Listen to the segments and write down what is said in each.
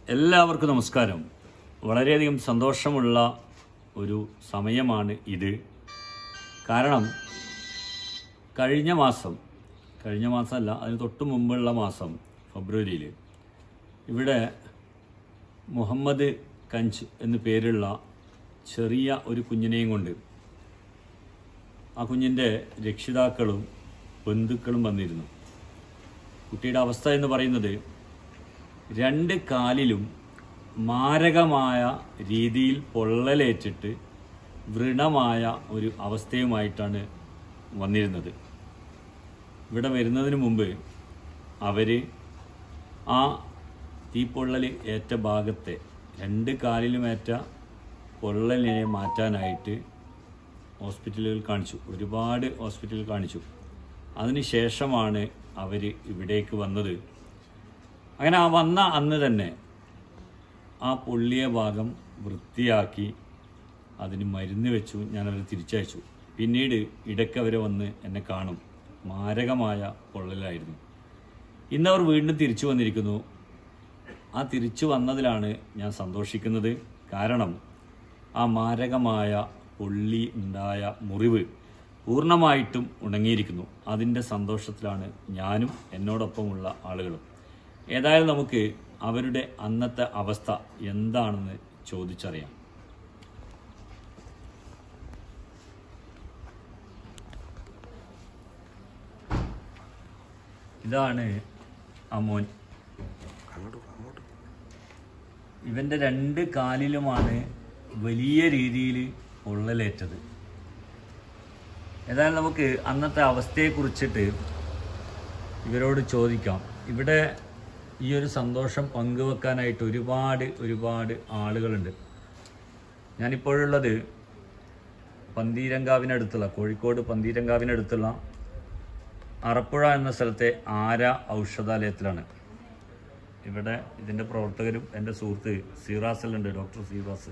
എല്ലാവർക്കും നമസ്കാരം വളരെയധികം സന്തോഷമുള്ള ഒരു സമയമാണ് ഇത് കാരണം കഴിഞ്ഞ മാസം കഴിഞ്ഞ മാസമല്ല അതിന് തൊട്ട് മുമ്പുള്ള മാസം ഫെബ്രുവരിയിൽ ഇവിടെ മുഹമ്മദ് കഞ്ച് എന്നു പേരുള്ള ചെറിയ ഒരു കുഞ്ഞിനെയും കൊണ്ട് ആ കുഞ്ഞിൻ്റെ രക്ഷിതാക്കളും ബന്ധുക്കളും വന്നിരുന്നു കുട്ടിയുടെ അവസ്ഥ എന്ന് പറയുന്നത് രണ്ട് കാലിലും മാരകമായ രീതിയിൽ പൊള്ളലേറ്റിട്ട് വ്രണമായ ഒരു അവസ്ഥയുമായിട്ടാണ് വന്നിരുന്നത് ഇവിടെ വരുന്നതിന് മുമ്പ് അവർ ആ തീപ്പൊള്ളൽ ഏറ്റ ഭാഗത്തെ രണ്ട് കാലിലുമേറ്റ പൊള്ളലിനെ മാറ്റാനായിട്ട് ഹോസ്പിറ്റലുകൾ കാണിച്ചു ഒരുപാട് ഹോസ്പിറ്റലുകൾ കാണിച്ചു അതിനുശേഷമാണ് അവർ ഇവിടേക്ക് വന്നത് അങ്ങനെ ആ വന്ന അന്ന് തന്നെ ആ പൊള്ളിയ ഭാഗം വൃത്തിയാക്കി അതിന് മരുന്ന് വെച്ചു ഞാനവരെ തിരിച്ചയച്ചു പിന്നീട് ഇടയ്ക്ക് അവർ വന്ന് എന്നെ കാണും മാരകമായ പൊള്ളലായിരുന്നു ഇന്നവർ വീണ്ടും തിരിച്ചു വന്നിരിക്കുന്നു ആ തിരിച്ചു വന്നതിലാണ് ഞാൻ സന്തോഷിക്കുന്നത് കാരണം ആ മാരകമായ പൊള്ളി ഉണ്ടായ മുറിവ് പൂർണ്ണമായിട്ടും ഉണങ്ങിയിരിക്കുന്നു അതിൻ്റെ സന്തോഷത്തിലാണ് ഞാനും എന്നോടൊപ്പമുള്ള ആളുകളും ഏതായാലും നമുക്ക് അവരുടെ അന്നത്തെ അവസ്ഥ എന്താണെന്ന് ചോദിച്ചറിയാം ഇതാണ് അമോൻ ഇവന്റെ രണ്ട് കാലിലുമാണ് വലിയ രീതിയിൽ പൊള്ളലേറ്റത് ഏതായാലും നമുക്ക് അന്നത്തെ അവസ്ഥയെ കുറിച്ചിട്ട് ഇവരോട് ചോദിക്കാം ഇവിടെ ഈ ഒരു സന്തോഷം പങ്കുവെക്കാനായിട്ട് ഒരുപാട് ഒരുപാട് ആളുകളുണ്ട് ഞാനിപ്പോഴുള്ളത് പന്തീരങ്കാവിനടുത്തുള്ള കോഴിക്കോട് പന്തീരങ്കാവിനടുത്തുള്ള അറപ്പുഴ എന്ന സ്ഥലത്തെ ആര ഔഷധാലയത്തിലാണ് ഇവിടെ ഇതിൻ്റെ പ്രവർത്തകരും എൻ്റെ സുഹൃത്ത് സീറാസിലുണ്ട് ഡോക്ടർ സീറാസ്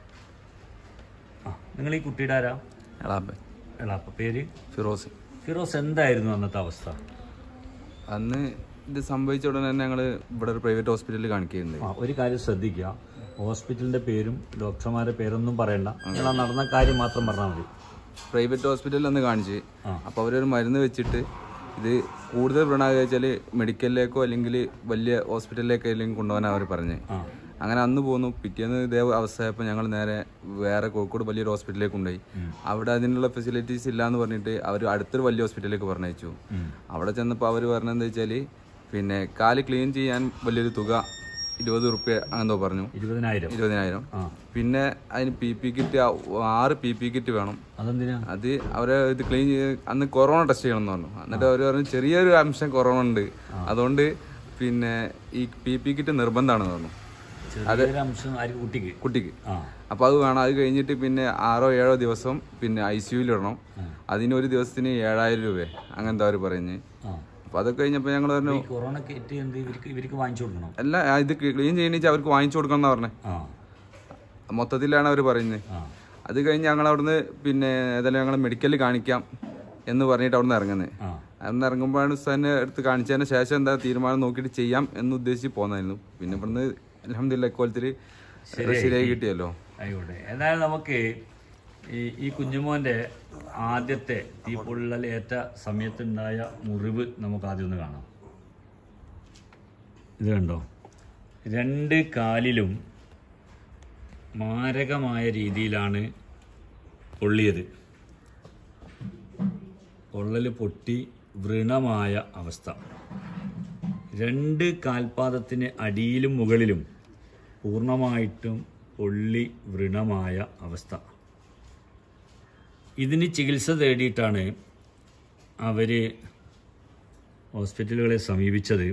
ആ നിങ്ങൾ ഈ കുട്ടിയുടെ ആരാ എളാപ്പൻ എളാപ്പ പേര് ഫിറോസ് ഫിറോസ് എന്തായിരുന്നു അന്നത്തെ അവസ്ഥ അന്ന് ഇത് സംഭവിച്ച ഉടനെ തന്നെ ഞങ്ങൾ ഇവിടെ ഒരു പ്രൈവറ്റ് ഹോസ്പിറ്റലിൽ കാണിക്കുന്നുണ്ട് ആ ഒരു കാര്യം ശ്രദ്ധിക്കുക ഹോസ്പിറ്റലിന്റെ പേരും ഡോക്ടർമാരുടെ പേരൊന്നും പറയണ്ട നിങ്ങൾ ആ നടന്ന കാര്യം മാത്രം പറഞ്ഞാൽ മതി പ്രൈവറ്റ് ഹോസ്പിറ്റലിൽ അന്ന് കാണിച്ച് ആ. അപ്പോൾ അവരൊരു മരുന്ന് വെച്ചിട്ട് ഇത് കൂടുതൽ വ്രണാകുക വെച്ചാൽ മെഡിക്കലിലേക്കോ അല്ലെങ്കിൽ വലിയ ഹോസ്പിറ്റലിലേക്കോ അല്ലെങ്കിൽ കൊണ്ടുപോകാനാണ് അവർ പറഞ്ഞത് ആ അങ്ങനെ അന്ന് പോന്നു പിറ്റേന്ന് ഇതേ അവസ്ഥയപ്പോൾ ഞങ്ങൾ നേരെ വേറെ കോഴിക്കോട് വലിയൊരു ഹോസ്പിറ്റലിലേക്ക് കൊണ്ടുപോയി അവിടെ അതിനുള്ള ഫെസിലിറ്റീസ് ഇല്ല എന്ന് പറഞ്ഞിട്ട് അവർ അടുത്തൊരു വലിയ ഹോസ്പിറ്റലിലേക്ക് പറഞ്ഞയച്ചു ഉം. അവിടെ ചെന്നപ്പോൾ അവർ പറഞ്ഞതെന്താ വെച്ചാൽ പിന്നെ കാല് ക്ലീൻ ചെയ്യാൻ വലിയൊരു തുക ഇരുപത് റുപ്യ എന്തോ പറഞ്ഞു ഇരുപതിനായിരം ഇരുപതിനായിരം ആ പിന്നെ അതിന് പി പി കിറ്റ് ആറ് പി പി കിറ്റ് വേണം അതെന്തിനാ അത് അവരെ ഇത് ക്ലീൻ ചെയ്ത് അന്ന് കൊറോണ ടെസ്റ്റ് ചെയ്യണം എന്ന് പറഞ്ഞു എന്നിട്ട് അവർ പറഞ്ഞു ചെറിയൊരു അംശം കൊറോണ ഉണ്ട് അതുകൊണ്ട് പിന്നെ ഈ പി പി കിറ്റ് നിർബന്ധമാണെന്ന് പറഞ്ഞു ചെറിയൊരു അംശം ആര് കുട്ടിക്ക് കുട്ടിക്ക് ആ അപ്പോൾ അത് വേണം അത് കഴിഞ്ഞിട്ട് പിന്നെ ആറോ ഏഴോ ദിവസം പിന്നെ ഐ സിയുയിൽ ഇടണം അതിന് ഒരു ദിവസത്തിന് ഏഴായിരം രൂപ അങ്ങനത്തെ അവർ പറയുന്നത് ആ അപ്പോൾ അതൊക്കെ കഴിഞ്ഞപ്പോൾ ഞങ്ങൾ പറഞ്ഞു ഈ കൊറോണ കിറ്റ് എന്ത് ഇവർക്ക് ഇവർക്ക് വാങ്ങിച്ചു കൊടുക്കണം അല്ല ആ, ഇത് ക്ലീൻ ചെയ്യണിച്ച് അവർക്ക് വാങ്ങിച്ചു കൊടുക്കണം എന്നാ പറഞ്ഞത് ആ മൊത്തത്തിലാണ് അവർ പറയുന്നത് ആ അത് കഴിഞ്ഞ് ഞങ്ങൾ അവിടുന്ന് പിന്നെ ഏതായാലും ഞങ്ങൾ മെഡിക്കലിൽ കാണിക്കാം എന്ന് പറഞ്ഞിട്ട് അവിടുന്ന് ഇറങ്ങുന്നത് ആ അന്ന് ഇറങ്ങുമ്പോഴാണ് ഉസ്താദിനെ എടുത്ത് കാണിച്ചതിന് ശേഷം എന്താ തീരുമാനം നോക്കിയിട്ട് ചെയ്യാം എന്ന് ഉദ്ദേശിച്ച് പോന്നായിരുന്നു പിന്നെ ഇവിടുന്ന് അലഹമില്ല ഇക്കോലത്തിൽ ശരിയായി കിട്ടിയല്ലോ ആയിക്കോട്ടെ എന്നാലും നമുക്ക് ഈ ഈ കുഞ്ഞുമോൻ്റെ ആദ്യത്തെ തീ പൊള്ളലേറ്റ സമയത്തുണ്ടായ മുറിവ് നമുക്ക് ആദ്യം ഒന്ന് കാണാം ഇത് കണ്ടോ രണ്ട് കാലിലും മാരകമായ രീതിയിലാണ് പൊള്ളിയത് പൊള്ളൽ പൊട്ടി വ്രണമായ അവസ്ഥ രണ്ട് കാൽപാദത്തിന് അടിയിലും മുകളിലും പൂർണ്ണമായിട്ടും പൊള്ളി വ്രണമായ അവസ്ഥ ഇതിന് ചികിത്സ തേടിയിട്ടാണ് അവർ ഹോസ്പിറ്റലുകളെ സമീപിച്ചത്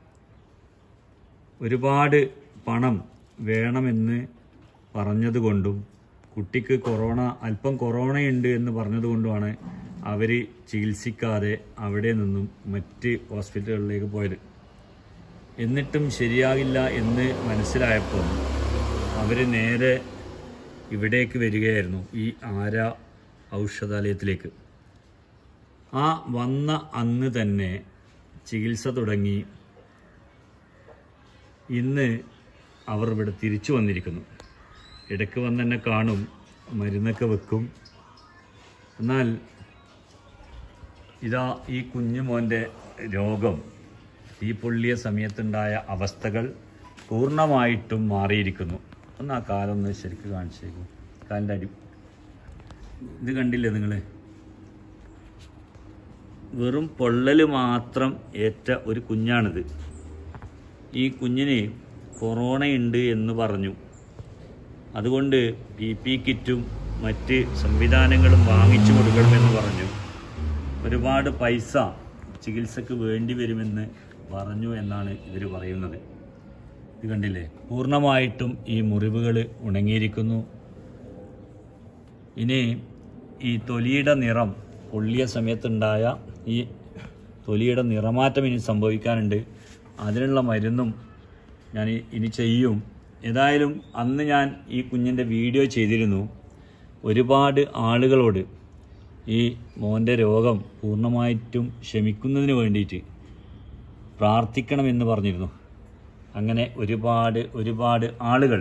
ഒരുപാട് പണം വേണമെന്ന് പറഞ്ഞതുകൊണ്ടും കുട്ടിക്ക് കൊറോണ അല്പം കൊറോണയുണ്ട് എന്ന് പറഞ്ഞതുകൊണ്ടുമാണ് അവർ ചികിത്സിക്കാതെ അവിടെ നിന്നും മറ്റ് ഹോസ്പിറ്റലുകളിലേക്ക് പോയത് എന്നിട്ടും ശരിയാകില്ല എന്ന് മനസ്സിലായപ്പോൾ അവർ നേരെ ഇവിടേക്ക് വരികയായിരുന്നു ഈ ആര ഔഷധാലയത്തിലേക്ക് ആ വന്ന അന്ന് തന്നെ ചികിത്സ തുടങ്ങി ഇന്ന് അവർ ഇവിടെ തിരിച്ചു വന്നിരിക്കുന്നു ഇടയ്ക്ക് വന്ന് എന്നെ കാണും മരുന്നൊക്കെ വെക്കും എന്നാൽ ഇതാ ഈ കുഞ്ഞു മോൻ്റെ രോഗം ഈ പൊള്ളിയ സമയത്തുണ്ടായ അവസ്ഥകൾ പൂർണ്ണമായിട്ടും മാറിയിരിക്കുന്നു ഒന്ന് ആ കാലൊന്ന് ശരിക്ക് കാണിച്ചേക്കും കാലിൻ്റെ അടി ഇത് കണ്ടില്ലേ നിങ്ങൾ വെറും പൊള്ളൽ മാത്രം ഏറ്റ ഒരു കുഞ്ഞാണിത് ഈ കുഞ്ഞിന് കൊറോണയുണ്ട് എന്ന് പറഞ്ഞു അതുകൊണ്ട് പി പി കിറ്റും മറ്റ് സംവിധാനങ്ങളും വാങ്ങിച്ചു കൊടുക്കണമെന്ന് പറഞ്ഞു ഒരുപാട് പൈസ ചികിത്സക്ക് വേണ്ടി വരുമെന്ന് പറഞ്ഞു എന്നാണ് ഇവർ പറയുന്നത് ഇത് കണ്ടില്ലേ പൂർണ്ണമായിട്ടും ഈ മുറിവുകൾ ഉണങ്ങിയിരിക്കുന്നു ഇനി ഈ തൊലിയുടെ നിറം പൊള്ളിയ സമയത്തുണ്ടായ ഈ തൊലിയുടെ നിറമാറ്റം ഇനി സംഭവിക്കാനുണ്ട് അതിനുള്ള മരുന്നും ഞാൻ ഇ- ഇനി ചെയ്യും ഏതായാലും അന്ന് ഞാൻ ഈ കുഞ്ഞിൻ്റെ വീഡിയോ ചെയ്തിരുന്നു ഒരുപാട് ആളുകളോട് ഈ മോൻ്റെ രോഗം പൂർണ്ണമായിട്ടും ശമിക്കുന്നതിന് വേണ്ടിയിട്ട് പ്രാർത്ഥിക്കണമെന്ന് പറഞ്ഞിരുന്നു അങ്ങനെ ഒരുപാട് ഒരുപാട് ആളുകൾ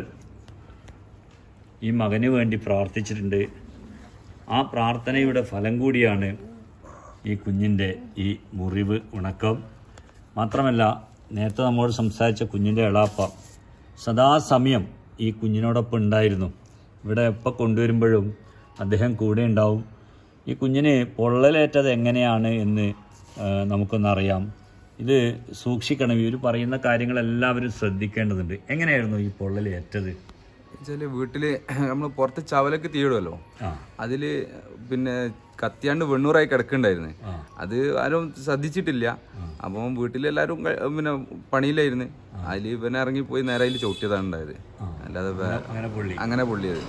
ഈ മകന് വേണ്ടി പ്രാർത്ഥിച്ചിട്ടുണ്ട് ആ പ്രാർത്ഥനയുടെ ഫലം കൂടിയാണ് ഈ കുഞ്ഞിൻ്റെ ഈ മുറിവ് ഉണക്കം മാത്രമല്ല നേരത്തെ നമ്മോട് സംസാരിച്ച കുഞ്ഞിൻ്റെ എളാപ്പ സദാസമയം ഈ കുഞ്ഞിനോടൊപ്പം ഉണ്ടായിരുന്നു ഇവിടെ എപ്പോൾ കൊണ്ടുവരുമ്പോഴും അദ്ദേഹം കൂടെ ഉണ്ടാവും ഈ കുഞ്ഞിന് പൊള്ളലേറ്റത് എങ്ങനെയാണ് എന്ന് ആ, നമുക്കൊന്നറിയാം ഇത് സൂക്ഷിക്കണം ഇവർ പറയുന്ന കാര്യങ്ങളെല്ലാവരും ശ്രദ്ധിക്കേണ്ടതുണ്ട് എങ്ങനെയായിരുന്നു ഈ പൊള്ളലേറ്റത് വെച്ചാല് വീട്ടില് നമ്മൾ പുറത്ത് ചവലൊക്കെ തീയിടുമല്ലോ ആ അതില് പിന്നെ കത്തിയാണ്ട് വെണ്ണൂറായി കിടക്കണ്ടായിരുന്നു ആ. അത് ആരും ശ്രദ്ധിച്ചിട്ടില്ല അപ്പം വീട്ടിലെല്ലാരും ക- പിന്നെ പണിയിലായിരുന്നു അതിൽ ഇവനെ ഇറങ്ങിപ്പോയി നേരെ അതിൽ ചവിട്ടിയതാണ് ഉണ്ടായത് അല്ലാതെ വേ- അങ്ങനെ പൊള്ളി അങ്ങനെ പൊള്ളിയത്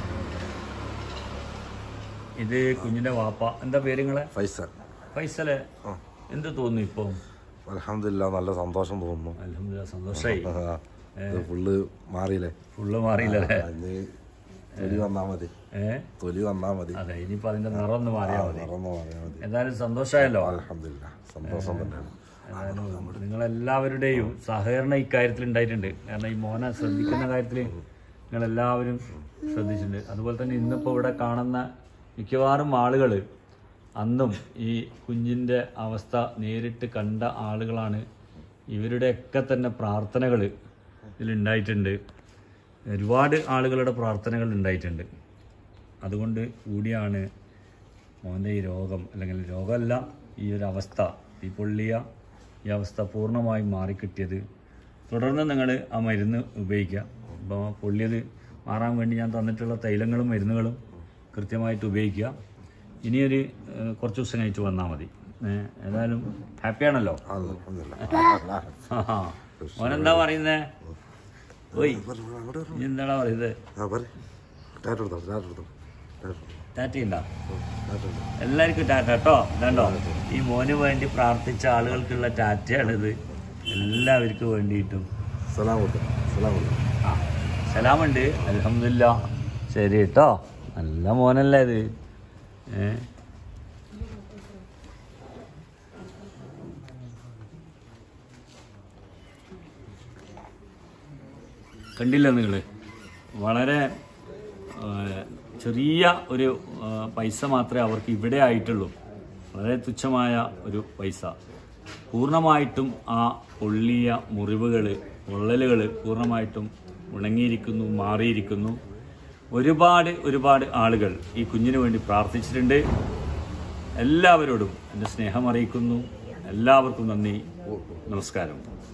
ഇത് കുഞ്ഞിന്റെ വാപ്പ എന്താ പേര് നിങ്ങളെ ഫൈസൽ ഫൈസലെ എന്ത് തോന്നുന്നു ഇപ്പം അലഹമില്ല നല്ല സന്തോഷം തോന്നുന്നു അൽഹംദുലില്ലാ സന്തോഷായി ആ, ഇത് ഫുള്ള് മാറിയില്ലേ ഫുള്ള് മാറിയില്ലല്ലേ ഇനി തൊലി വന്നാ മതി ഏ തൊലി വന്നാ മതി അതെ ഇനിയിപ്പോ അതിന്റെ നിറം ഒന്ന് മാറിയാൽ മതി മറന്നു മാറിയാ മതി എന്തായാലും സന്തോഷമായല്ലോ അലഹമില്ല സന്തോഷം തന്നെയാണ് ഏതായാലും നിങ്ങളെല്ലാവരുടെയും സഹകരണം ഇക്കാര്യത്തിൽ ഉണ്ടായിട്ടുണ്ട് കാരണം ഈ മോനെ ശ്രദ്ധിക്കുന്ന കാര്യത്തിൽ നിങ്ങളെല്ലാവരും ശ്രദ്ധിച്ചിട്ടുണ്ട് അതുപോലെ തന്നെ ഇന്നിപ്പോൾ ഇവിടെ കാണുന്ന മിക്കവാറും ആളുകൾ അന്നും ഈ കുഞ്ഞിൻ്റെ അവസ്ഥ നേരിട്ട് കണ്ട ആളുകളാണ് ഇവരുടെയൊക്കെ തന്നെ പ്രാർത്ഥനകൾ ഇതിലുണ്ടായിട്ടുണ്ട് ഒരുപാട് ആളുകളുടെ പ്രാർത്ഥനകൾ ഉണ്ടായിട്ടുണ്ട് അതുകൊണ്ട് കൂടിയാണ് മോൻ്റെ ഈ രോഗം അല്ലെങ്കിൽ രോഗമല്ല ഈ ഒരു അവസ്ഥ ഈ പൊള്ളിയ ഈ അവസ്ഥ പൂർണ്ണമായും മാറിക്കിട്ടിയത് തുടർന്ന് നിങ്ങൾ ആ മരുന്ന് ഉപയോഗിക്കുക അപ്പോൾ പൊള്ളിയത് മാറാൻ വേണ്ടി ഞാൻ തന്നിട്ടുള്ള തൈലങ്ങളും മരുന്നുകളും കൃത്യമായിട്ട് ഉപയോഗിക്കുക ഇനിയൊരു ഏഹ്, കുറച്ച് ദിവസം കഴിച്ച് വന്നാൽ മതി ഏഹ്, ഏതായാലും ഹാപ്പിയാണല്ലോ അലഹമില്ല മോനെന്താ പറയുന്നേ ഓയ് നീ എന്താടാ പറയുന്നത് ആ പറ ടാറ്റ എടുത്തോ ടാറ്റ എടുത്തോ ടാറ്റയുണ്ടോ എല്ലാവർക്കും ടാറ്റ കേട്ടോ ഇതുണ്ടോ ഈ മോന് വേണ്ടി പ്രാർത്ഥിച്ച ആളുകൾക്കുള്ള ടാറ്റയാണിത് എല്ലാവർക്കും വേണ്ടിയിട്ടും സലാം കൊടുത്തു സലാം കൊടുത്തു ആ സലാമുണ്ട് അലഹമില്ല ശരി കേട്ടോ നല്ല മോനല്ലേ ഇത് ഏ കണ്ടില്ല നിങ്ങൾ വളരെ ആ, ചെറിയ ഒരു ആ, പൈസ മാത്രമേ അവർക്ക് ഇവിടെ ആയിട്ടുള്ളൂ വളരെ തുച്ഛമായ ഒരു പൈസ പൂർണ്ണമായിട്ടും ആ പൊള്ളിയ മുറിവുകൾ പൊള്ളലുകൾ പൂർണ്ണമായിട്ടും ഉണങ്ങിയിരിക്കുന്നു മാറിയിരിക്കുന്നു ഒരുപാട് ഒരുപാട് ആളുകൾ ഈ കുഞ്ഞിന് വേണ്ടി പ്രാർത്ഥിച്ചിട്ടുണ്ട് എല്ലാവരോടും എൻ്റെ സ്നേഹം അറിയിക്കുന്നു എല്ലാവർക്കും നന്ദി നമസ്കാരം